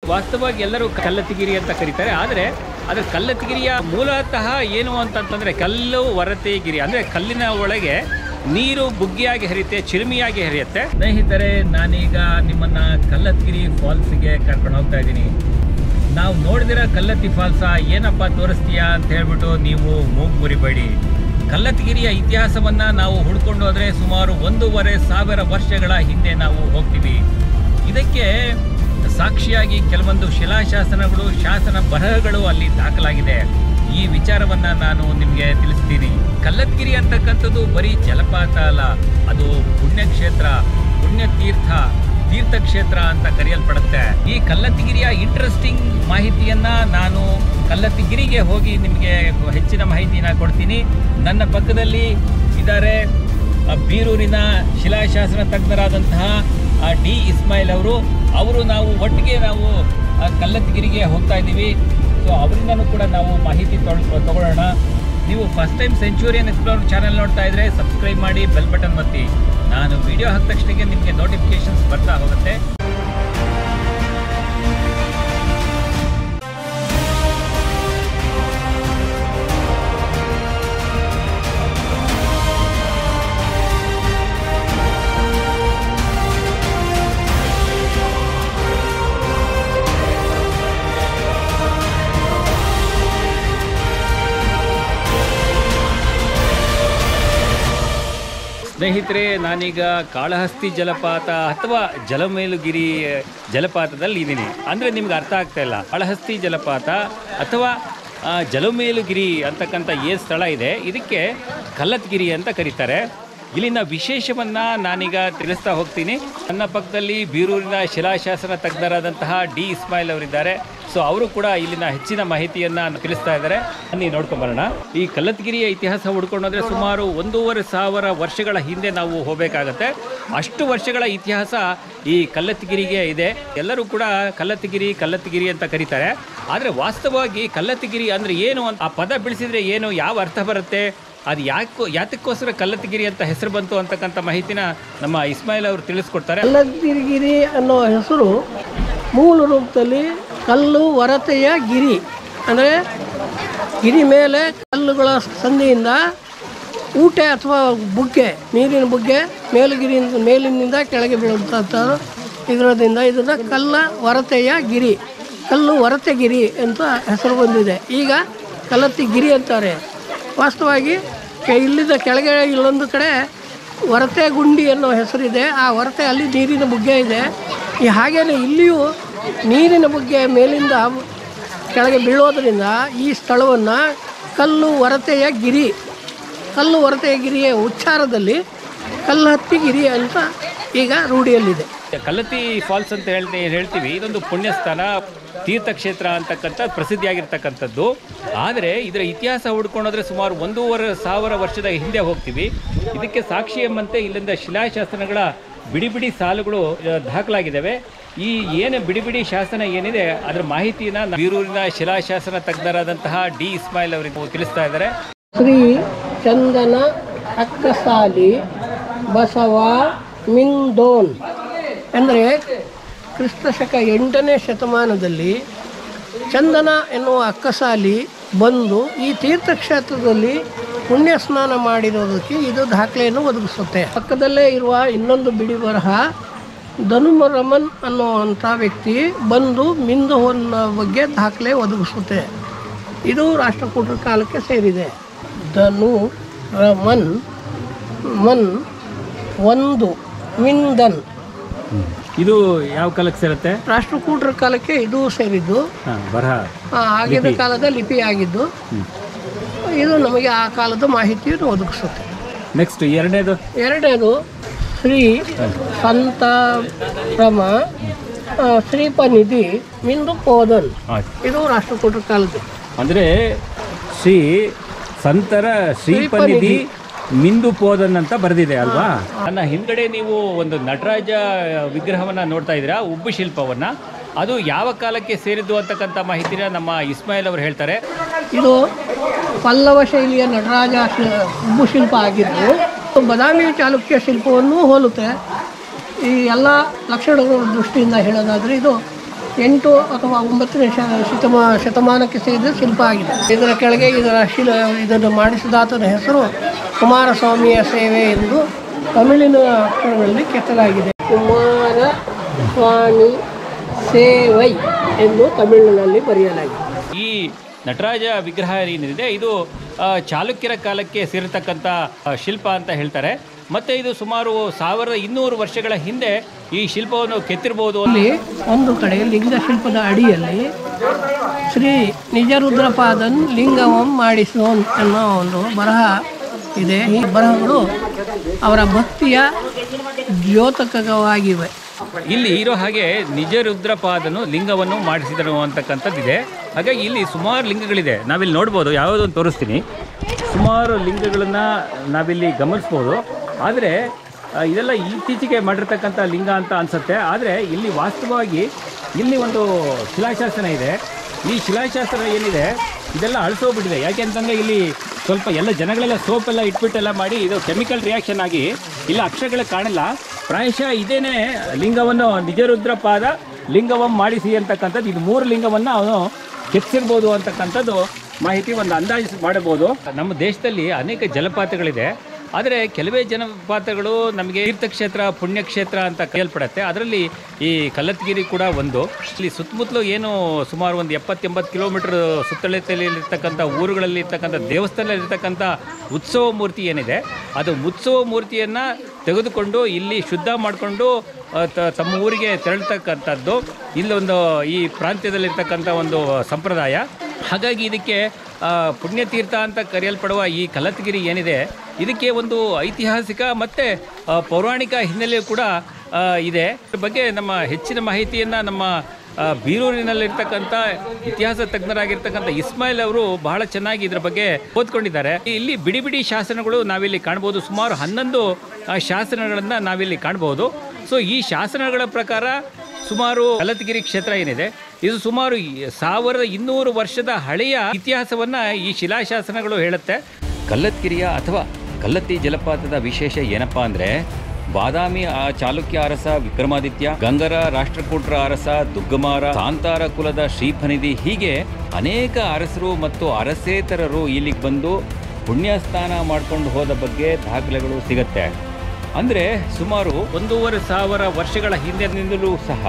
ವಾಸ್ತವವಾಗಿ ಎಲ್ಲರೂ ಕಲ್ಲತ್ತಿಗಿರಿ ಅಂತ ಕರೀತಾರೆ ಆದರೆ ಅದರ ಕಲ್ಲತ್ತಿಗಿರಿಯ ಮೂಲತಃ ಏನು ಅಂತಂತಂದರೆ ಕಲ್ಲು ವರತೆಗಿರಿ ಅಂದರೆ ಕಲ್ಲಿನ ಒಳಗೆ ನೀರು ಬುಗ್ಗಿಯಾಗಿ ಹರಿಯುತ್ತೆ ಚಿರುಮಿಯಾಗಿ ಹರಿಯುತ್ತೆ ಸ್ನೇಹಿತರೆ ನಾನೀಗ ನಿಮ್ಮನ್ನ ಕಲ್ಲತ್ತಿಗಿರಿ ಫಾಲ್ಸ್ಗೆ ಕರ್ಕೊಂಡು ಹೋಗ್ತಾ ಇದ್ದೀನಿ ನಾವು ನೋಡಿದಿರ ಕಲ್ಲತ್ತಿ ಫಾಲ್ಸ ಏನಪ್ಪ ತೋರಿಸ್ತೀಯಾ ಅಂತ ಹೇಳ್ಬಿಟ್ಟು ನೀವು ಮೂಗು ಮುರಿಬೇಡಿ ಕಲ್ಲತ್ತಿಗಿರಿಯ ಇತಿಹಾಸವನ್ನ ನಾವು ಹುಡ್ಕೊಂಡು ಹೋದ್ರೆ ಸುಮಾರು ಒಂದೂವರೆ ಸಾವಿರ ವರ್ಷಗಳ ಹಿಂದೆ ನಾವು ಹೋಗ್ತೀವಿ ಇದಕ್ಕೆ ಸಾಕ್ಷಿಯಾಗಿ ಕೆಲವೊಂದು ಶಿಲಾಶಾಸನಗಳು ಶಾಸನ ಬರಹಗಳು ಅಲ್ಲಿ ದಾಖಲಾಗಿದೆ ಈ ವಿಚಾರವನ್ನ ನಾನು ನಿಮಗೆ ತಿಳಿಸ್ತೀನಿ ಕಲ್ಲತ್ಗಿರಿ ಅಂತಕ್ಕಂಥದ್ದು ಬರೀ ಜಲಪಾತ ಅಲ್ಲ ಅದು ಪುಣ್ಯಕ್ಷೇತ್ರ ಪುಣ್ಯತೀರ್ಥ ತೀರ್ಥಕ್ಷೇತ್ರ ಅಂತ ಕರೆಯಲ್ಪಡುತ್ತೆ ಈ ಕಲ್ಲತ್ತಿಗಿರಿಯ ಇಂಟ್ರೆಸ್ಟಿಂಗ್ ಮಾಹಿತಿಯನ್ನ ನಾನು ಕಲ್ಲತ್ತಿಗಿರಿಗೆ ಹೋಗಿ ನಿಮಗೆ ಹೆಚ್ಚಿನ ಮಾಹಿತಿನ ಕೊಡ್ತೀನಿ ನನ್ನ ಪಕ್ಕದಲ್ಲಿ ಇದ್ದಾರೆ ಆ ಬೀರೂರಿನ ಶಿಲಾಶಾಸನ ತಜ್ಞರಾದಂತಹ ಆ ಡಿ ಇಸ್ಮಾಯಿಲ್ ಅವರು ಅವರು ನಾವು ಒಟ್ಟಿಗೆ ನಾವು ಆ ಕಲ್ಲತ್ತಿಗಿರಿಗೆ ಹೋಗ್ತಾ ಇದ್ದೀವಿ ಸೊ ಅವರಿಂದನೂ ಕೂಡ ನಾವು ಮಾಹಿತಿ ತೊಳ್ ತಗೊಳ್ಳೋಣ ನೀವು first time centurion explore channel ನೋಡ್ತಾ ಇದ್ರೆ ಸಬ್ಸ್ಕ್ರೈಬ್ ಮಾಡಿ ಬೆಲ್ ಬಟನ್ ಒತ್ತಿ ನಾನು ವಿಡಿಯೋ ಹಾಕಿದ ತಕ್ಷಣ ನಿಮಗೆ ನೋಟಿಫಿಕೇಶನ್ಸ್ ಬರ್ತಾ ಹೋಗುತ್ತೆ ಸ್ನೇಹಿತರೆ ನಾನೀಗ ಕಾಳಹಸ್ತಿ ಜಲಪಾತ ಅಥವಾ ಜಲಮೇಲುಗಿರಿ ಜಲಪಾತದಲ್ಲಿ ಇದ್ದೀನಿ ಅಂದರೆ ನಿಮ್ಗೆ ಅರ್ಥ ಆಗ್ತಾ ಇಲ್ಲ ಕಾಳಹಸ್ತಿ ಜಲಪಾತ ಅಥವಾ ಆ, ಜಲಮೇಲುಗಿರಿ ಅಂತಕ್ಕಂಥ ಏನು ಸ್ಥಳ ಇದೆ ಇದಕ್ಕೆ ಕಲ್ಲತ್ಗಿರಿ ಅಂತ ಕರೀತಾರೆ ಇಲ್ಲಿನ ವಿಶೇಷವನ್ನ ನಾನೀಗ ತಿಳಿಸ್ತಾ ಹೋಗ್ತೀನಿ ನನ್ನ ಪಕ್ಕದಲ್ಲಿ ಬೀರೂರಿನ ಶಿಲಾಶಾಸನ ತಜ್ಞರಾದಂತಹ ಡಿ ಇಸ್ಮಾಯಿಲ್ ಅವರಿದ್ದಾರೆ ಸೊ ಅವರು ಕೂಡ ಇಲ್ಲಿನ ಹೆಚ್ಚಿನ ಮಾಹಿತಿಯನ್ನ ತಿಳಿಸ್ತಾ ಇದ್ದಾರೆ ಬನ್ನಿ ನೋಡ್ಕೊಂಬರೋಣ ಈ ಕಲ್ಲತ್ಗಿರಿಯ ಇತಿಹಾಸ ಹುಡ್ಕೊಂಡೋದ್ರೆ ಸುಮಾರು ಒಂದೂವರೆ ಸಾವಿರ ವರ್ಷಗಳ ಹಿಂದೆ ನಾವು ಹೋಗಬೇಕಾಗತ್ತೆ ಅಷ್ಟು ವರ್ಷಗಳ ಇತಿಹಾಸ ಈ ಕಲ್ಲತ್ತಿಗಿರಿಗೆ ಇದೆ ಎಲ್ಲರೂ ಕೂಡ ಕಲ್ಲತ್ತಿಗಿರಿ ಕಲ್ಲತ್ತಿಗಿರಿ ಅಂತ ಕರೀತಾರೆ ಆದರೆ ವಾಸ್ತವವಾಗಿ ಕಲ್ಲತ್ತಿಗಿರಿ ಅಂದರೆ ಏನು ಅಂತ ಆ ಪದ ಬಿಡಿಸಿದ್ರೆ ಏನು ಯಾವ ಅರ್ಥ ಬರುತ್ತೆ ಅದು ಯಾಕೋ ಯಾತಕ್ಕೋಸ್ಕರ ಕಲ್ಲತ್ತಿಗಿರಿ ಅಂತ ಹೆಸರು ಬಂತು ಅಂತಕ್ಕಂಥ ಮಾಹಿತಿನ ನಮ್ಮ ಇಸ್ಮಾಯಿಲ್ ಅವರು ತಿಳಿಸ್ಕೊಡ್ತಾರೆ ಕಲ್ಲತ್ತಿಗಿರಿ ಅನ್ನೋ ಹೆಸರು ಮೂಲ ರೂಪದಲ್ಲಿ ಕಲ್ಲು ಹೊರತೆಯ ಗಿರಿ ಅಂದರೆ ಗಿರಿ ಮೇಲೆ ಕಲ್ಲುಗಳ ಸಂಧಿಯಿಂದ ಊಟೆ ಅಥವಾ ಬುಗ್ಗೆ ನೀರಿನ ಬುಗ್ಗೆ ಮೇಲುಗಿರಿಯಿಂದ ಮೇಲಿನಿಂದ ಕೆಳಗೆ ಬೀಳುವಂಥದ್ದು ಇದರದಿಂದ ಇದನ್ನು ಕಲ್ಲ ಹೊರತೆಯ ಗಿರಿ ಕಲ್ಲು ಹೊರತೆಗಿರಿ ಅಂತ ಹೆಸರು ಬಂದಿದೆ ಈಗ ಕಲ್ಲತ್ತಿಗಿರಿ ಅಂತಾರೆ ವಾಸ್ತವವಾಗಿ ಕೆ- ಇಲ್ಲಿಂದ ಕೆಳಗೆ ಇಲ್ಲೊಂದು ಕಡೆ ಹೊರತೆ ಗುಂಡಿ ಅನ್ನೋ ಹೆಸರಿದೆ ಆ ಹೊರತೆ ಅಲ್ಲಿ ನೀರಿನ ಬುಗ್ಗೆ ಇದೆ ಈ ಹಾಗೇನೆ ಇಲ್ಲಿಯೂ ನೀರಿನ ಬುಗ್ಗೆ ಮೇಲಿಂದ ಕೆಳಗೆ ಬೀಳೋದ್ರಿಂದ ಈ ಸ್ಥಳವನ್ನು ಕಲ್ಲು ಹೊರತೆಯ ಗಿರಿ ಕಲ್ಲು ಹೊರತೆಯ ಗಿರಿಯ ಉಚ್ಚಾರದಲ್ಲಿ ಕಲ್ಲಹತ್ತಿ ಗಿರಿ ಅಂತ ಈಗ ರೂಢಿಯಲ್ಲಿದೆ ಕಲ್ಲತ್ತಿ ಫಾಲ್ಸ್ ಅಂತ ಹೇಳ್ತಿ ಹೇಳ್ತೀವಿ ಇದೊಂದು ಪುಣ್ಯಸ್ಥಾನ ತೀರ್ಥಕ್ಷೇತ್ರ ಅಂತಕ್ಕಂಥ ಪ್ರಸಿದ್ಧಿಯಾಗಿರ್ತಕ್ಕಂಥದ್ದು ಆದರೆ ಇದರ ಇತಿಹಾಸ ಹುಡ್ಕೊಂಡೋದ್ರೆ ಸುಮಾರು ಒಂದೂವರೆ ಸಾವಿರ ವರ್ಷದ ಹಿಂದೆ ಹೋಗ್ತೀವಿ ಇದಕ್ಕೆ ಸಾಕ್ಷಿ ಎಂಬಂತೆ ಇಲ್ಲಿಂದ ಶಿಲಾಶಾಸನಗಳ ಬಿಡಿ ಬಿಡಿ ಸಾಲುಗಳು ಆ, ದಾಖಲಾಗಿದ್ದಾವೆ ಈ ಏನು ಬಿಡಿ ಬಿಡಿ ಶಾಸನ ಏನಿದೆ ಅದರ ಮಾಹಿತಿನ ಬೀರೂರಿನ ಶಿಲಾಶಾಸನ ತಜ್ಞರಾದಂತಹ ಡಿ ಇಸ್ಮಾಯಿಲ್ ಅವರಿಗೆ ತಿಳಿಸ್ತಾ ಇದ್ದಾರೆ ಶ್ರೀ ಚಂದನ ಅಕ್ಕಸಾಲಿ ಬಸವ ಮಿಂದೋನ್ ಅಂದರೆ ಕ್ರಿಸ್ತಶಕ ಎಂಟನೇ ಶತಮಾನದಲ್ಲಿ ಚಂದನ ಎನ್ನುವ ಅಕ್ಕಸಾಲಿ ಬಂದು ಈ ತೀರ್ಥಕ್ಷೇತ್ರದಲ್ಲಿ ಪುಣ್ಯ ಸ್ನಾನ ಮಾಡಿರೋದಕ್ಕೆ ಇದು ದಾಖಲೆಯನ್ನು ಒದಗಿಸುತ್ತೆ ಪಕ್ಕದಲ್ಲೇ ಇರುವ ಇನ್ನೊಂದು ಬಿಡಿ ಬರಹ ಧನುಮರಮನ್ ಅನ್ನುವಂಥ ವ್ಯಕ್ತಿ ಬಂದು ಮಿಂದು ಅನ್ನೋ ಬಗ್ಗೆ ದಾಖಲೆ ಒದಗಿಸುತ್ತೆ ಇದು ರಾಷ್ಟ್ರಕೂಟರ ಕಾಲಕ್ಕೆ ಸೇರಿದೆ ಧನು ರಮನ್ ಮನ್ ಒಂದು ಮಿಂದನ್ ಇದು ಯಾವ ಕಾಲಕ್ಕೆ ಸೇರುತ್ತೆ ರಾಷ್ಟ್ರಕೂಟರ ಕಾಲಕ್ಕೆ ಇದು ಸೇರಿದ್ದು ಹಾಂ ಬರಹ ಆ, ಆಗಿನ ಕಾಲದ ಲಿಪಿ ಆಗಿದ್ದು ಇದು ನಮಗೆ ಆ ಕಾಲದ ಮಾಹಿತಿಯನ್ನು ಒದಗಿಸುತ್ತೆ ನೆಕ್ಸ್ಟ್ ಎರಡನೇದು ಎರಡನೇದು ಶ್ರೀ ಸಂತಾರಮ ಆ, ಶ್ರೀಪನಿಧಿ ಮಿಂದು ಪೋದನ್ ಆಯ್ತು ಇದು ರಾಷ್ಟ್ರಕೂಟರ ಕಾಲದ್ದು ಅಂದ್ರೆ ಶ್ರೀ ಸಂತರ ಶ್ರೀಪನಿಧಿ ಮಿಂದು ಪೋದನ್ ಅಂತ ಬರೆದಿದೆ ಅಲ್ವಾ ನನ್ನ ಹಿಂದ್ಗಡೆ ನೀವು ಒಂದು ನಟರಾಜ ವಿಗ್ರಹವನ್ನ ನೋಡ್ತಾ ಇದ್ದೀರಾ ಉಬ್ಬು ಶಿಲ್ಪವನ್ನ ಅದು ಯಾವ ಕಾಲಕ್ಕೆ ಸೇರಿದ್ದು ಅಂತಕ್ಕಂಥ ಮಾಹಿತಿನ ನಮ್ಮ ಇಸ್ಮಾಯಿಲ್ ಅವರು ಹೇಳ್ತಾರೆ ಇದು ಪಲ್ಲವ ಶೈಲಿಯ ನಟರಾಜ ಶಿ- ಉಬ್ಬು ಶಿಲ್ಪ ಆಗಿದ್ದು ಬದಾಮಿ ಚಾಲುಕ್ಯ ಶಿಲ್ಪವನ್ನು ಹೋಲುತ್ತೆ ಈ ಎಲ್ಲ ಲಕ್ಷಣಗಳ ದೃಷ್ಟಿಯಿಂದ ಹೇಳೋದಾದರೆ ಇದು ಎಂಟು ಅಥವಾ ಒಂಬತ್ತನೇ ಶ ಶತಮಾ ಶತಮಾನಕ್ಕೆ ಸೇರಿದ ಶಿಲ್ಪ ಆಗಿದೆ ಇದರ ಕೆಳಗೆ ಇದರ ಶಿಲ ಇದನ್ನು ಮಾಡಿಸಿದಾತನ ಹೆಸರು ಕುಮಾರಸ್ವಾಮಿಯ ಸೇವೆ ಎಂದು ತಮಿಳಿನ ಅಕ್ಷರಗಳಲ್ಲಿ ಕೆತ್ತಲಾಗಿದೆ ಕುಮಾರ ಸ್ವಾಮಿ ಸೇವೈ ಎಂದು ತಮಿಳಿನಲ್ಲಿ ಬರೆಯಲಾಗಿದೆ ಈ ನಟರಾಜ ವಿಗ್ರಹ ಏನಿದೆ ಇದು ಆ, ಚಾಲುಕ್ಯರ ಕಾಲಕ್ಕೆ ಸೇರಿರ್ತಕ್ಕಂಥ ಆ, ಶಿಲ್ಪ ಅಂತ ಹೇಳ್ತಾರೆ ಮತ್ತು ಇದು ಸುಮಾರು ಸಾವಿರದ ಇನ್ನೂರು ವರ್ಷಗಳ ಹಿಂದೆ ಈ ಶಿಲ್ಪವನ್ನು ಕೆತ್ತಿರ್ಬೋದು ಅಲ್ಲಿ ಒಂದು ಕಡೆ ಲಿಂಗ ಶಿಲ್ಪದ ಅಡಿಯಲ್ಲಿ ಶ್ರೀ ನಿಜರುದ್ರಪಾದನ್ ಲಿಂಗವಂ ಮಾಡಿಸೋನ್ ಅನ್ನೋ ಒಂದು ಬರಹ ಇದೆ ಈ ಬರಹಗಳು ಅವರ ಭಕ್ತಿಯ ದ್ಯೋತಕವಾಗಿವೆ ಇಲ್ಲಿ ಇರೋ ಹಾಗೆ ನಿಜ ರುದ್ರಪಾದನು ಲಿಂಗವನ್ನು ಮಾಡಿಸಿದನು ಅಂತಕ್ಕಂಥದ್ದಿದೆ ಹಾಗಾಗಿ ಇಲ್ಲಿ ಸುಮಾರು ಲಿಂಗಗಳಿದೆ ನಾವಿಲ್ಲಿ ನೋಡ್ಬೋದು ಯಾವುದೊಂದು ತೋರಿಸ್ತೀನಿ ಸುಮಾರು ಲಿಂಗಗಳನ್ನು ನಾವಿಲ್ಲಿ ಗಮನಿಸ್ಬೋದು ಆದರೆ ಆ, ಇದೆಲ್ಲ ಇತ್ತೀಚೆಗೆ ಮಾಡಿರ್ತಕ್ಕಂಥ ಲಿಂಗ ಅಂತ ಅನಿಸುತ್ತೆ ಆದರೆ ಇಲ್ಲಿ ವಾಸ್ತವವಾಗಿ ಇಲ್ಲಿ ಒಂದು ಶಿಲಾಶಾಸನ ಇದೆ ಈ ಶಿಲಾಶಾಸನ ಏನಿದೆ ಇದೆಲ್ಲ ಅಳಿಸೋಗ್ಬಿಟ್ಟಿದೆ ಯಾಕೆ ಅಂತಂದರೆ ಇಲ್ಲಿ ಸ್ವಲ್ಪ ಎಲ್ಲ ಜನಗಳೆಲ್ಲ ಸೋಪೆಲ್ಲ ಇಟ್ಬಿಟ್ಟೆಲ್ಲ ಮಾಡಿ ಇದು ಕೆಮಿಕಲ್ ರಿಯಾಕ್ಷನ್ ಆಗಿ ಇಲ್ಲ ಅಕ್ಷರಗಳು ಕಾಣಲ್ಲ ಪ್ರಾಯಶಃ ಇದೇನೇ ಲಿಂಗವನ್ನು ನಿಜರುದ್ರಪಾದ ಲಿಂಗವಂ ಮಾಡಿಸಿ ಅಂತಕ್ಕಂಥದ್ದು ಇದು ಮೂರು ಲಿಂಗವನ್ನು ಅವನು ಕೆತ್ತಿರ್ಬೋದು ಅಂತಕ್ಕಂಥದ್ದು ಮಾಹಿತಿ ಒಂದು ಅಂದಾಜು ಮಾಡಬಹುದು ನಮ್ಮ ದೇಶದಲ್ಲಿ ಅನೇಕ ಜಲಪಾತಗಳಿದೆ ಆದರೆ ಕೆಲವೇ ಜಲಪಾತಗಳು ನಮಗೆ ತೀರ್ಥಕ್ಷೇತ್ರ ಪುಣ್ಯಕ್ಷೇತ್ರ ಅಂತ ಕರೆಯಲ್ಪಡುತ್ತೆ ಅದರಲ್ಲಿ ಈ ಕಲ್ಲತ್ಗಿರಿ ಕೂಡ ಒಂದು ಇಲ್ಲಿ ಸುತ್ತಮುತ್ತಲು ಏನು ಸುಮಾರು ಒಂದು ಎಪ್ಪತ್ತೆಂಬತ್ತು ಕಿಲೋಮೀಟರ್ ಸುತ್ತಳತೆಯಲ್ಲಿರ್ತಕ್ಕಂಥ ಊರುಗಳಲ್ಲಿ ಇರ್ತಕ್ಕಂಥ ದೇವಸ್ಥಾನದಲ್ಲಿರ್ತಕ್ಕಂಥ ಉತ್ಸವ ಮೂರ್ತಿ ಏನಿದೆ ಅದು ಉತ್ಸವ ಮೂರ್ತಿಯನ್ನು ತೆಗೆದುಕೊಂಡು ಇಲ್ಲಿ ಶುದ್ಧ ಮಾಡಿಕೊಂಡು ತಮ್ಮ ಊರಿಗೆ ತೆರಳ್ತಕ್ಕಂಥದ್ದು ಇಲ್ಲೊಂದು ಈ ಪ್ರಾಂತ್ಯದಲ್ಲಿರ್ತಕ್ಕಂಥ ಒಂದು ಸಂಪ್ರದಾಯ ಹಾಗಾಗಿ ಇದಕ್ಕೆ ಆ, ಪುಣ್ಯತೀರ್ಥ ಅಂತ ಕರೆಯಲ್ಪಡುವ ಈ ಕಲತ್ಗಿರಿ ಏನಿದೆ ಇದಕ್ಕೆ ಒಂದು ಐತಿಹಾಸಿಕ ಮತ್ತು ಪೌರಾಣಿಕ ಹಿನ್ನೆಲೆ ಕೂಡ ಆ, ಇದೆ ಇದ್ರ ಬಗ್ಗೆ ನಮ್ಮ ಹೆಚ್ಚಿನ ಮಾಹಿತಿಯನ್ನು ನಮ್ಮ ಆ, ಬೀರೂರಿನಲ್ಲಿರ್ತಕ್ಕಂಥ ಇತಿಹಾಸ ತಜ್ಞರಾಗಿರ್ತಕ್ಕಂಥ ಇಸ್ಮಾಯಿಲ್ ಅವರು ಬಹಳ ಚೆನ್ನಾಗಿ ಇದ್ರ ಬಗ್ಗೆ ಓದ್ಕೊಂಡಿದ್ದಾರೆ ಇಲ್ಲಿ ಬಿಡಿ ಬಿಡಿ ಶಾಸನಗಳು ನಾವಿಲ್ಲಿ ಕಾಣ್ಬೋದು ಸುಮಾರು ಹನ್ನೊಂದು ಆ, ಶಾಸನಗಳನ್ನು ನಾವಿಲ್ಲಿ ಕಾಣ್ಬೋದು ಸೊ ಈ ಶಾಸನಗಳ ಪ್ರಕಾರ ಸುಮಾರು ಕಲತಗಿರಿ ಕ್ಷೇತ್ರ ಏನಿದೆ ಇದು ಸುಮಾರು ಈ- ಸಾವಿರದ ಇನ್ನೂರು ವರ್ಷದ ಹಳೆಯ ಇತಿಹಾಸವನ್ನ ಈ ಶಿಲಾಶಾಸನಗಳು ಹೇಳುತ್ತೆ ಕಲ್ಲತ್ಗಿರಿಯ ಅಥವಾ ಕಲ್ಲತ್ತಿ ಜಲಪಾತದ ವಿಶೇಷ ಏನಪ್ಪಾ ಅಂದ್ರೆ ಬಾದಾಮಿ ಆ ಚಾಲುಕ್ಯ ಅರಸ ವಿಕ್ರಮಾದಿತ್ಯ ಗಂಗರ ರಾಷ್ಟ್ರಕೂಟರ ಅರಸ ದುಗ್ಗಮಾರ ಸಾಂತಾರ ಕುಲದ ಶ್ರೀಫನಿಧಿ ಹೀಗೆ ಅನೇಕ ಅರಸರು ಮತ್ತು ಅರಸೇತರರು ಇಲ್ಲಿಗೆ ಬಂದು ಪುಣ್ಯಸ್ನಾನ ಮಾಡ್ಕೊಂಡು ಹೋದ ಬಗ್ಗೆ ದಾಖಲೆಗಳು ಸಿಗತ್ತೆ ಅಂದರೆ ಸುಮಾರು ಒಂದೂವರೆ ಸಾವಿರ ವರ್ಷಗಳ ಹಿಂದಿನಿಂದಲೂ ಸಹ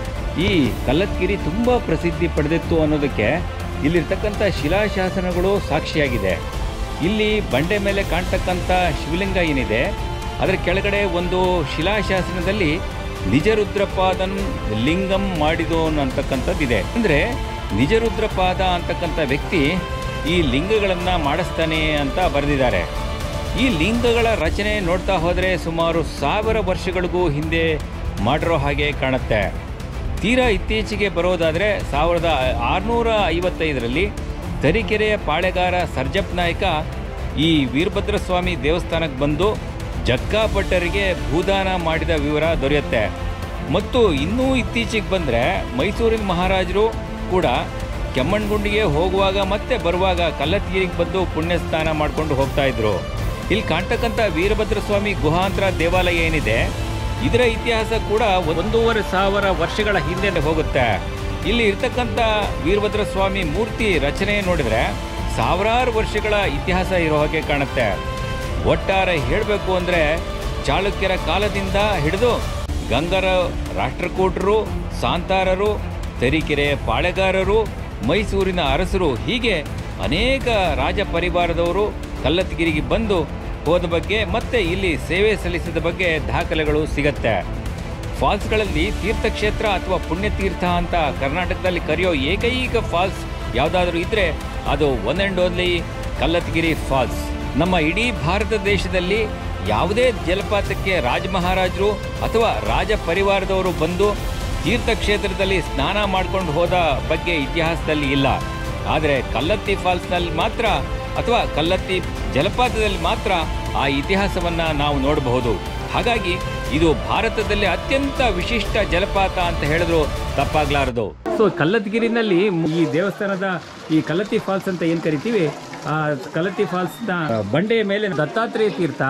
ಈ ಕಲ್ಲತ್ಗಿರಿ ತುಂಬ ಪ್ರಸಿದ್ಧಿ ಪಡೆದಿತ್ತು ಅನ್ನೋದಕ್ಕೆ ಇಲ್ಲಿರ್ತಕ್ಕಂಥ ಶಿಲಾಶಾಸನಗಳು ಸಾಕ್ಷಿಯಾಗಿದೆ ಇಲ್ಲಿ ಬಂಡೆ ಮೇಲೆ ಕಾಣ್ತಕ್ಕಂಥ ಶಿವಲಿಂಗ ಏನಿದೆ ಅದರ ಕೆಳಗಡೆ ಒಂದು ಶಿಲಾಶಾಸನದಲ್ಲಿ ನಿಜರುದ್ರಪಾದನ್ ಲಿಂಗಂ ಮಾಡಿದೋನ್ ಅಂತಕ್ಕಂಥದ್ದಿದೆ ಅಂದರೆ ನಿಜರುದ್ರಪಾದ ಅಂತಕ್ಕಂಥ ವ್ಯಕ್ತಿ ಈ ಲಿಂಗಗಳನ್ನು ಮಾಡಿಸ್ತಾನೆ ಅಂತ ಬರೆದಿದ್ದಾರೆ ಈ ಲಿಂಗಗಳ ರಚನೆ ನೋಡ್ತಾ ಹೋದರೆ ಸುಮಾರು ಸಾವಿರ ವರ್ಷಗಳಿಗೂ ಹಿಂದೆ ಮಾಡಿರೋ ಹಾಗೆ ಕಾಣುತ್ತೆ ತೀರಾ ಇತ್ತೀಚೆಗೆ ಬರೋದಾದರೆ ಸಾವಿರದ ಆರುನೂರ ಐವತ್ತೈದರಲ್ಲಿ ತರೀಕೆರೆಯ ಪಾಳೆಗಾರ ಸರ್ಜಪ್ ನಾಯಕ ಈ ವೀರಭದ್ರ ಸ್ವಾಮಿ ದೇವಸ್ಥಾನಕ್ಕೆ ಬಂದು ಜಗ್ಗಾ ಭಟ್ಟರಿಗೆ ಭೂದಾನ ಮಾಡಿದ ವಿವರ ದೊರೆಯುತ್ತೆ ಮತ್ತು ಇನ್ನೂ ಇತ್ತೀಚೆಗೆ ಬಂದರೆ ಮೈಸೂರಿನ ಮಹಾರಾಜರು ಕೂಡ ಕೆಮ್ಮಣ್ಗುಂಡಿಗೆ ಹೋಗುವಾಗ ಮತ್ತೆ ಬರುವಾಗ ಕಲ್ಲತ್ಗಿರಿಗೆ ಬಂದು ಪುಣ್ಯಸ್ನಾನ ಮಾಡ್ಕೊಂಡು ಹೋಗ್ತಾ ಇದ್ರು ಇಲ್ಲಿ ಕಾಣ್ತಕ್ಕಂಥ ವೀರಭದ್ರ ಸ್ವಾಮಿ ಗುಹಾಂತರ ದೇವಾಲಯ ಏನಿದೆ ಇದರ ಇತಿಹಾಸ ಕೂಡ ಒಂದೂವರೆ ಸಾವಿರ ವರ್ಷಗಳ ಹಿಂದೆ ಹೋಗುತ್ತೆ ಇಲ್ಲಿ ಇರ್ತಕ್ಕಂಥ ವೀರಭದ್ರ ಸ್ವಾಮಿ ಮೂರ್ತಿ ರಚನೆ ನೋಡಿದ್ರೆ ಸಾವಿರಾರು ವರ್ಷಗಳ ಇತಿಹಾಸ ಇರೋ ಹಾಗೆ ಕಾಣುತ್ತೆ ಒಟ್ಟಾರೆ ಹೇಳಬೇಕು ಅಂದರೆ ಚಾಲುಕ್ಯರ ಕಾಲದಿಂದ ಹಿಡಿದು ಗಂಗರ ರಾಷ್ಟ್ರಕೂಟರು ಸಾಂತಾರರು ತರೀಕೆರೆ ಪಾಳೆಗಾರರು ಮೈಸೂರಿನ ಅರಸರು ಹೀಗೆ ಅನೇಕ ರಾಜ ಪರಿವಾರದವರು ಕಲ್ಲತ್ಗಿರಿಗೆ ಬಂದು ಹೋದ ಬಗ್ಗೆ ಮತ್ತೆ ಇಲ್ಲಿ ಸೇವೆ ಸಲ್ಲಿಸಿದ ಬಗ್ಗೆ ದಾಖಲೆಗಳು ಸಿಗತ್ತೆ ಫಾಲ್ಸ್ಗಳಲ್ಲಿ ತೀರ್ಥಕ್ಷೇತ್ರ ಅಥವಾ ಪುಣ್ಯತೀರ್ಥ ಅಂತ ಕರ್ನಾಟಕದಲ್ಲಿ ಕರೆಯೋ ಏಕೈಕ ಫಾಲ್ಸ್ ಯಾವುದಾದ್ರೂ ಇದ್ರೆ ಅದು one and only Kallathgiri falls ನಮ್ಮ ಇಡೀ ಭಾರತ ದೇಶದಲ್ಲಿ ಯಾವುದೇ ಜಲಪಾತಕ್ಕೆ ರಾಜ ಮಹಾರಾಜರು ಅಥವಾ ರಾಜ ಪರಿವಾರದವರು ಬಂದು ತೀರ್ಥಕ್ಷೇತ್ರದಲ್ಲಿ ಸ್ನಾನ ಮಾಡ್ಕೊಂಡು ಹೋದ ಬಗ್ಗೆ ಇತಿಹಾಸದಲ್ಲಿ ಇಲ್ಲ ಆದರೆ ಕಲ್ಲತ್ತಿ ಫಾಲ್ಸ್ನಲ್ಲಿ ಮಾತ್ರ ಅಥವಾ ಕಲ್ಲತ್ತಿ ಜಲಪಾತದಲ್ಲಿ ಮಾತ್ರ ಆ ಇತಿಹಾಸವನ್ನ ನಾವು ನೋಡಬಹುದು ಹಾಗಾಗಿ ಇದು ಭಾರತದಲ್ಲಿ ಅತ್ಯಂತ ವಿಶಿಷ್ಟ ಜಲಪಾತ ಅಂತ ಹೇಳಿದ್ರು ತಪ್ಪಾಗ್ಲಾರದು ಸೊ ಕಲ್ಲತ್ಗಿರಿನಲ್ಲಿ ಈ ದೇವಸ್ಥಾನದ ಈ ಕಲ್ಲತ್ತಿ ಫಾಲ್ಸ್ ಅಂತ ಏನ್ ಕರಿತೀವಿ ಆ ಕಲ್ಲತ್ತಿ ಫಾಲ್ಸ್ ನ ಬಂಡೆಯ ಮೇಲೆ ದತ್ತಾತ್ರೇಯ ತೀರ್ಥ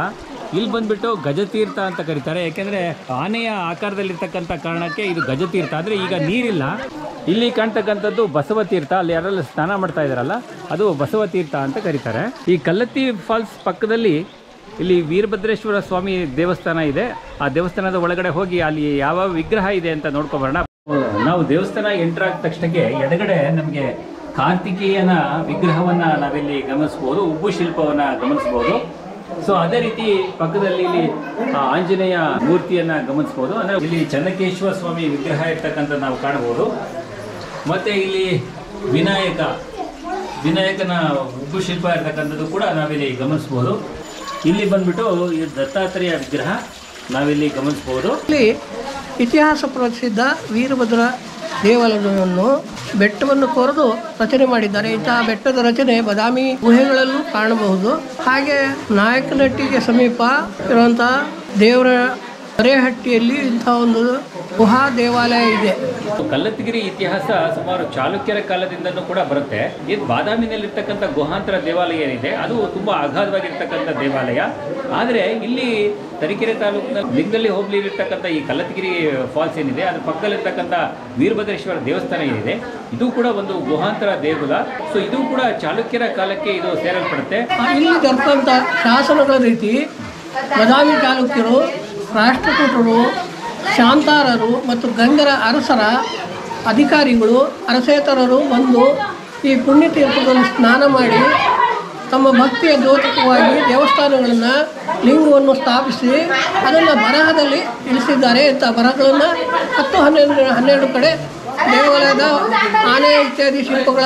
ಇಲ್ಲಿ ಬಂದ್ಬಿಟ್ಟು ಗಜತೀರ್ಥ ಅಂತ ಕರೀತಾರೆ ಯಾಕೆಂದ್ರೆ ಆನೆಯ ಆಕಾರದಲ್ಲಿರ್ತಕ್ಕಂಥ ಕಾರಣಕ್ಕೆ ಇದು ಗಜತೀರ್ಥ ಅಂದ್ರೆ ಈಗ ನೀರಿಲ್ಲ ಇಲ್ಲಿ ಕಾಣ್ತಕ್ಕಂಥದ್ದು ಬಸವ ತೀರ್ಥ ಅಲ್ಲಿ ಯಾರೆಲ್ಲ ಸ್ನಾನ ಮಾಡ್ತಾ ಇದಾರಲ್ಲ ಅದು ಬಸವ ತೀರ್ಥ ಅಂತ ಕರೀತಾರೆ ಈ ಕಲ್ಲತ್ತಿ ಫಾಲ್ಸ್ ಪಕ್ಕದಲ್ಲಿ ಇಲ್ಲಿ ವೀರಭದ್ರೇಶ್ವರ ಸ್ವಾಮಿ ದೇವಸ್ಥಾನ ಇದೆ ಆ ದೇವಸ್ಥಾನದ ಒಳಗಡೆ ಹೋಗಿ ಅಲ್ಲಿ ಯಾವ ವಿಗ್ರಹ ಇದೆ ಅಂತ ನೋಡ್ಕೊಬರೋಣ ನಾವು ದೇವಸ್ಥಾನ ಎಂಟರ್ ಆದ ತಕ್ಷಣಕ್ಕೆ ಎಡಗಡೆ ನಮಗೆ ಕಾರ್ತಿಕೇಯನ ವಿಗ್ರಹವನ್ನ ನಾವಿಲ್ಲಿ ಗಮನಿಸಬಹುದು ಉಬ್ಬು ಶಿಲ್ಪವನ್ನ ಗಮನಿಸಬಹುದು ಸೊ ಅದೇ ರೀತಿ ಪಕ್ಕದಲ್ಲಿ ಇಲ್ಲಿ ಆ ಆಂಜನೇಯ ಮೂರ್ತಿಯನ್ನ ಗಮನಿಸಬಹುದು ಅಂದ್ರೆ ಇಲ್ಲಿ ಚನ್ನಕೇಶ್ವರ ಸ್ವಾಮಿ ವಿಗ್ರಹ ಇರ್ತಕ್ಕಂಥ ನಾವು ಕಾಣಬಹುದು ಮತ್ತೆ ಇಲ್ಲಿ ವಿನಾಯಕ ವಿನಾಯಕನ ಉಬ್ಬು ಶಿಲ್ಪ ಇರ್ತಕ್ಕಂಥದ್ದು ಕೂಡ ನಾವಿಲ್ಲಿ ಗಮನಿಸಬಹುದು ಇಲ್ಲಿ ಬಂದ್ಬಿಟ್ಟು ಈ ದತ್ತಾತ್ರೇಯ ವಿಗ್ರಹ ನಾವಿಲ್ಲಿ ಗಮನಿಸಬಹುದು ಇಲ್ಲಿ ಇತಿಹಾಸ ಪ್ರಸಿದ್ಧ ವೀರಭದ್ರ ದೇವಾಲಯವನ್ನು ಬೆಟ್ಟವನ್ನು ಕೊರೆದು ರಚನೆ ಮಾಡಿದ್ದಾರೆ ಇಂತಹ ಬೆಟ್ಟದ ರಚನೆ ಬದಾಮಿ ಗುಹೆಗಳಲ್ಲೂ ಕಾಣಬಹುದು ಹಾಗೆ ನಾಯಕನಹಟ್ಟಿಗೆ ಸಮೀಪ ಇರುವಂತಹ ದೇವರ ಅರೆಹಟ್ಟಿಯಲ್ಲಿ ಇಂತಹ ಒಂದು ಗುಹಾ ದೇವಾಲಯ ಇದೆ ಕಲ್ಲತ್ತಗಿರಿ ಇತಿಹಾಸ ಸುಮಾರು ಚಾಲುಕ್ಯರ ಕಾಲದಿಂದನೂ ಕೂಡ ಬರುತ್ತೆ ಇದು ಬಾದಾಮಿನಲ್ಲಿರ್ತಕ್ಕಂಥ ಗುಹಾಂತರ ದೇವಾಲಯ ಏನಿದೆ ಅದು ತುಂಬಾ ಅಗಾಧವಾಗಿರ್ತಕ್ಕಂಥ ದೇವಾಲಯ ಆದರೆ ಇಲ್ಲಿ ತರೀಕೆರೆ ತಾಲೂಕಿನ ಲಿಂಗಲ್ಲಿ ಹೋಬಳಿಲಿರ್ತಕ್ಕಂಥ ಈ ಕಲ್ಲತ್ತಗಿರಿ ಫಾಲ್ಸ್ ಏನಿದೆ ಅದ್ರ ಪಕ್ಕದಲ್ಲಿರ್ತಕ್ಕಂಥ ವೀರಭದ್ರೇಶ್ವರ ದೇವಸ್ಥಾನ ಏನಿದೆ ಇದು ಕೂಡ ಒಂದು ಗುಹಾಂತರ ದೇಗುಲ ಸೊ ಇದು ಕೂಡ ಚಾಲುಕ್ಯರ ಕಾಲಕ್ಕೆ ಇದು ಸೇರಲ್ಪಡುತ್ತೆ ಇಲ್ಲಿ ದೊರಕಂಥ ಶಾಸನಗಳ ರೀತಿ ಬದಾಮಿ ಚಾಲುಕ್ಯರು ರಾಷ್ಟ್ರಕೂಟರು ಶಾಂತಾರರು ಮತ್ತು ಗಂಗರ ಅರಸರ ಅಧಿಕಾರಿಗಳು ಅರಸೇತರರು ಬಂದು ಈ ಪುಣ್ಯತೀರ್ಥದಲ್ಲಿ ಸ್ನಾನ ಮಾಡಿ ತಮ್ಮ ಭಕ್ತಿಯ ದ್ಯೋತಕವಾಗಿ ದೇವಸ್ಥಾನಗಳನ್ನು ಲಿಂಗವನ್ನು ಸ್ಥಾಪಿಸಿ ಅದನ್ನು ಬರಹದಲ್ಲಿ ಇಳಿಸಿದ್ದಾರೆ ಇಂಥ ಬರಹಗಳನ್ನು ಹತ್ತು ಹನ್ನೆರಡು ಹನ್ನೆರಡು ಕಡೆ ದೇವಾಲಯದ ಆನೆ ಇತ್ಯಾದಿ ಶಿಲ್ಪಗಳ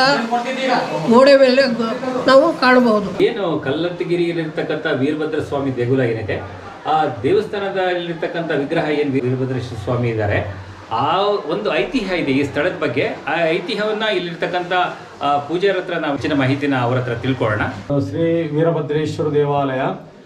ಗೋಡೆ ಮೇಲೆ ಗ- ನಾವು ಕಾಣಬಹುದು ಏನು ಕಲ್ಲತ್ತಗಿರಿಯಲ್ಲಿರ್ತಕ್ಕಂಥ ವೀರಭದ್ರ ಸ್ವಾಮಿ ದೇಗುಲ ಏನಿದೆ ಆ ದೇವಸ್ಥಾನದಲ್ಲಿರ್ತಕ್ಕಂಥ ವಿಗ್ರಹ ಏನು ವೀರಭದ್ರೇಶ್ವರ ಸ್ವಾಮಿ ಇದ್ದಾರೆ ಆ ಒಂದು ಐತಿಹ್ಯ ಇದೆ ಈ ಸ್ಥಳದ ಬಗ್ಗೆ ಆ ಐತಿಹ್ಯವನ್ನ ಇಲ್ಲಿರ್ತಕ್ಕಂಥ ಆ, ಪೂಜಾರ ಹತ್ರ ನಾವು ಹೆಚ್ಚಿನ ಮಾಹಿತಿನ ಅವ್ರ ಹತ್ರ ತಿಳ್ಕೊಳ್ಳೋಣ ಶ್ರೀ ವೀರಭದ್ರೇಶ್ವರ ದೇವಾಲಯ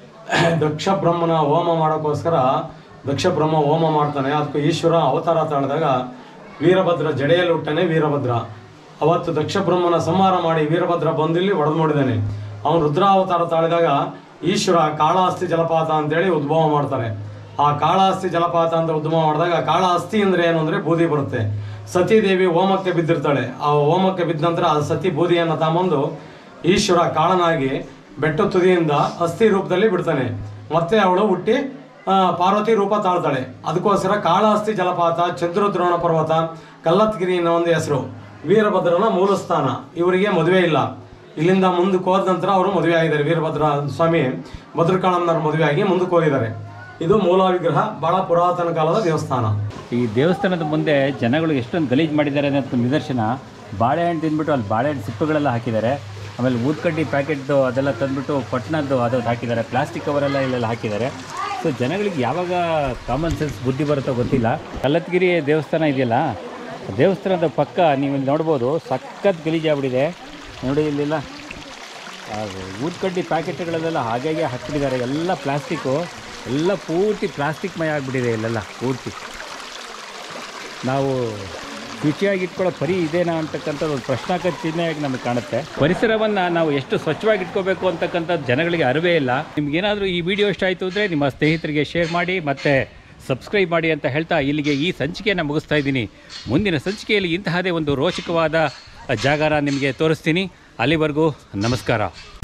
ದಕ್ಷ ಬ್ರಹ್ಮನ ಹೋಮ ಮಾಡೋಕ್ಕೋಸ್ಕರ ದಕ್ಷ ಬ್ರಹ್ಮ ಹೋಮ ಮಾಡ್ತಾನೆ ಅದಕ್ಕೆ ಈಶ್ವರ ಅವತಾರ ತಾಳಿದಾಗ ವೀರಭದ್ರ ಜಡೆಯಲ್ಲಿ ಹುಟ್ಟನೆ ವೀರಭದ್ರ ಅವತ್ತು ದಕ್ಷ ಬ್ರಹ್ಮನ ಸಂಹಾರ ಮಾಡಿ ವೀರಭದ್ರ ಬಂದಿಲ್ಲಿ ಒಡೆದು ನೋಡಿದ್ದಾನೆ ಅವನು ರುದ್ರಾವತಾರ ತಾಳಿದಾಗ ಈಶ್ವರ ಕಾಳಹಸ್ತಿ ಜಲಪಾತ ಅಂತೇಳಿ ಉದ್ಭವ ಮಾಡ್ತಾರೆ ಆ ಕಾಳಹಸ್ತಿ ಜಲಪಾತ ಅಂತ ಉದ್ಭವ ಮಾಡಿದಾಗ ಕಾಳಹಸ್ತಿ ಅಂದ್ರೆ ಏನು ಅಂದ್ರೆ ಬೂದಿ ಬರುತ್ತೆ ಸತೀದೇವಿ ಹೋಮಕ್ಕೆ ಬಿದ್ದಿರ್ತಾಳೆ ಆ ಹೋಮಕ್ಕೆ ಬಿದ್ದ ನಂತರ ಆ ಸತಿ ಬೂದಿಯನ್ನು ತಗೊಂಬಂದು ಈಶ್ವರ ಕಾಳನಾಗಿ ಬೆಟ್ಟ ತುದಿಯಿಂದ ಅಸ್ಥಿ ರೂಪದಲ್ಲಿ ಬಿಡ್ತಾನೆ ಮತ್ತೆ ಅವಳು ಹುಟ್ಟಿ ಆ, ಪಾರ್ವತಿ ರೂಪ ತಾಳ್ತಾಳೆ ಅದಕ್ಕೋಸ್ಕರ ಕಾಳಹಸ್ತಿ ಜಲಪಾತ ಚಂದ್ರದ್ರೋಣ ಪರ್ವತ ಕಲ್ಲತ್ಗಿರಿ ಅನ್ನೋ ಒಂದು ಹೆಸರು ವೀರಭದ್ರನ ಮೂಲಸ್ಥಾನ ಇವರಿಗೆ ಮದುವೆ ಇಲ್ಲ ಇಲ್ಲಿಂದ ಮುಂದಕ್ಕೆ ಹೋದ ನಂತರ ಅವರು ಮದುವೆ ಆಗಿದ್ದಾರೆ ವೀರಭದ್ರ ಸ್ವಾಮಿ ಭದ್ರಕಾಳಮ್ಮನವ್ರ ಮದುವೆ ಆಗಿ ಮುಂದಕ್ಕೆ ಹೋಗಿದ್ದಾರೆ ಇದು ಮೂಲ ವಿಗ್ರಹ ಬಹಳ ಪುರಾತನ ಕಾಲದ ದೇವಸ್ಥಾನ ಈ ದೇವಸ್ಥಾನದ ಮುಂದೆ ಜನಗಳು ಎಷ್ಟೊಂದು ಗಲೀಜು ಮಾಡಿದ್ದಾರೆ ಅನ್ನೋದಕ್ಕೆ ನಿದರ್ಶನ ಬಾಳೆಹಣ್ಣು ತಿಂದ್ಬಿಟ್ಟು ಅಲ್ಲಿ ಬಾಳೆಹಣ್ಣು ಸಿಪ್ಪುಗಳೆಲ್ಲ ಹಾಕಿದ್ದಾರೆ ಆಮೇಲೆ ಊದ್ಕಡ್ಡಿ ಪ್ಯಾಕೆಟ್ದು ಅದೆಲ್ಲ ತಂದ್ಬಿಟ್ಟು ಪಟ್ನದ್ದು ಅದು ಹಾಕಿದ್ದಾರೆ ಪ್ಲಾಸ್ಟಿಕ್ ಕವರೆಲ್ಲ ಇಲ್ಲೆಲ್ಲ ಹಾಕಿದ್ದಾರೆ ಸೊ ಜನಗಳಿಗೆ ಯಾವಾಗ ಕಾಮನ್ ಸೆನ್ಸ್ ಬುದ್ಧಿ ಬರುತ್ತೋ ಗೊತ್ತಿಲ್ಲ ಕಲ್ಲತ್ಗಿರಿ ದೇವಸ್ಥಾನ ಇದೆಯಲ್ಲ ದೇವಸ್ಥಾನದ ಪಕ್ಕ ನೀವು ಇಲ್ಲಿ ನೋಡ್ಬೋದು ಸಖತ್ ಗಲೀಜಾಗ್ಬಿಟ್ಟಿದೆ ನೋಡಿ ಇಲ್ಲೆಲ್ಲ ಆ ಊದ್ಕಡ್ಡಿ ಪ್ಯಾಕೆಟ್ಗಳಲ್ಲೆಲ್ಲ ಹಾಗೆ ಹಾಕ್ಬಿಟ್ಟಿದ್ದಾರೆ ಎಲ್ಲ ಪ್ಲಾಸ್ಟಿಕ್ಕು ಎಲ್ಲ ಪೂರ್ತಿ ಪ್ಲಾಸ್ಟಿಕ್ ಮಯ ಆಗಿಬಿಟ್ಟಿದೆ ಇಲ್ಲೆಲ್ಲ ಪೂರ್ತಿ ನಾವು ಶುಚಿಯಾಗಿ ಇಟ್ಕೊಳ್ಳೋ ಪರಿ ಇದೇನಾ ಅಂತಕ್ಕಂಥದ್ದು ಒಂದು ಪ್ರಶ್ನಾರ್ಥ ಚಿಹ್ನೆಯಾಗಿ ನಮಗೆ ಕಾಣುತ್ತೆ ಪರಿಸರವನ್ನು ನಾವು ಎಷ್ಟು ಸ್ವಚ್ಛವಾಗಿ ಇಟ್ಕೋಬೇಕು ಅಂತಕ್ಕಂಥದ್ದು ಜನಗಳಿಗೆ ಅರಿವೇ ಇಲ್ಲ ನಿಮ್ಗೇನಾದರೂ ಈ ವಿಡಿಯೋ ಇಷ್ಟ ಆಯಿತು ಅಂದರೆ ನಿಮ್ಮ ಸ್ನೇಹಿತರಿಗೆ ಶೇರ್ ಮಾಡಿ ಮತ್ತು ಸಬ್ಸ್ಕ್ರೈಬ್ ಮಾಡಿ ಅಂತ ಹೇಳ್ತಾ ಇಲ್ಲಿಗೆ ಈ ಸಂಚಿಕೆಯನ್ನು ಮುಗಿಸ್ತಾ ಇದ್ದೀನಿ ಮುಂದಿನ ಸಂಚಿಕೆಯಲ್ಲಿ ಇಂತಹದೇ ಒಂದು ರೋಚಕವಾದ ಜಾಗನ ನಿಮಗೆ ತೋರಿಸ್ತೀನಿ ಅಲ್ಲಿವರೆಗೂ ನಮಸ್ಕಾರ